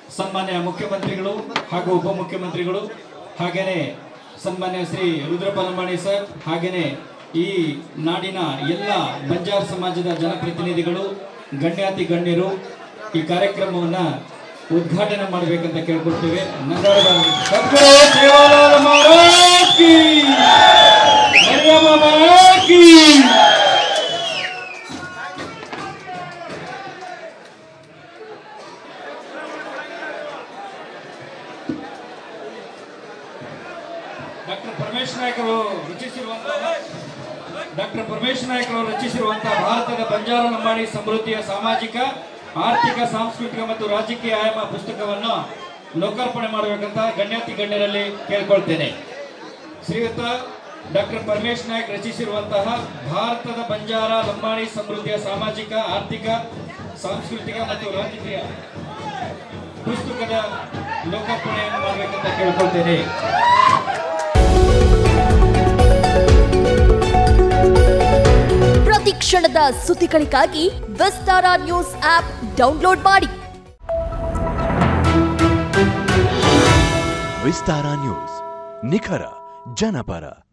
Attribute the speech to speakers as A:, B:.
A: ಸನ್ಮಾನ್ಯ ಮುಖ್ಯಮಂತ್ರಿಗಳು ಹಾಗೂ ಉಪಮುಖ್ಯಮಂತ್ರಿಗಳು ಹಾಗೇನೆ ಸನ್ಮಾನ್ಯ ಶ್ರೀ ರುದ್ರಪ್ಪ ಲಂಬಾಣಿ ಸರ್ ಹಾಗೇನೆ ಈ ನಾಡಿನ ಎಲ್ಲ ಬಂಜಾರ ಸಮಾಜದ ಜನಪ್ರತಿನಿಧಿಗಳು ಗಣ್ಯಾತಿ ಗಣ್ಯರು ಈ ಕಾರ್ಯಕ್ರಮವನ್ನ ಉದ್ಘಾಟನೆ ಮಾಡಬೇಕಂತ ಕೇಳ್ಕೊಳ್ತೇವೆ ನಗರದ ಸದ್ಗುರು ಸೇವಾಲಾಲ್ ಮಹಾರಾಜ್ ಕಿ ಮರಿಯಮ್ಮ ಮಹಾರಾಜ್ ಕಿ ಡಾಕ್ಟರ್ ಪರಮೇಶ್ ನಾಯಕರು ರಚಿಸಿರುವಂತಹ ಡಾಕ್ಟರ್ ಪರಮೇಶ್ ನಾಯಕರು ರಚಿಸಿರುವಂತಹ ಭಾರತದ ಬಂಜಾರ ಲಂಬಾಣಿ ಸಮೃದ್ಧಿಯ ಸಾಮಾಜಿಕ ಆರ್ಥಿಕ ಸಾಂಸ್ಕೃತಿಕ ಮತ್ತು ರಾಜಕೀಯ ಆಯಾಮ ಪುಸ್ತಕವನ್ನು ಲೋಕಾರ್ಪಣೆ ಮಾಡಬೇಕಂತ ಗಣ್ಯಾತಿ ಗಣ್ಯರಲ್ಲಿ ಕೇಳ್ಕೊಳ್ತೇನೆ ಶ್ರೀಯುತ ಡಾಕ್ಟರ್ ಪರಮೇಶ್ ನಾಯಕ್ ರಚಿಸಿರುವಂತಹ ಭಾರತದ ಬಂಜಾರ ಲಂಬಾಣಿ ಸಮೃದ್ಧಿಯ ಸಾಮಾಜಿಕ ಆರ್ಥಿಕ ಸಾಂಸ್ಕೃತಿಕ ಮತ್ತು ರಾಜಕೀಯ ಪುಸ್ತಕದ ಲೋಕಾರ್ಪಣೆಯನ್ನು ಮಾಡಬೇಕಂತ ಕೇಳ್ಕೊಳ್ತೇನೆ
B: ಪ್ರತಿ ಕ್ಷಣದ ಸುದ್ದಿಗಳಿಗಾಗಿ ವಿಸ್ತಾರ ನ್ಯೂಸ್ ಆಪ್ ಡೌನ್ಲೋಡ್ ಮಾಡಿ
C: ವಿಸ್ತಾರ ನ್ಯೂಸ್ ನಿಖರ ಜನಪರ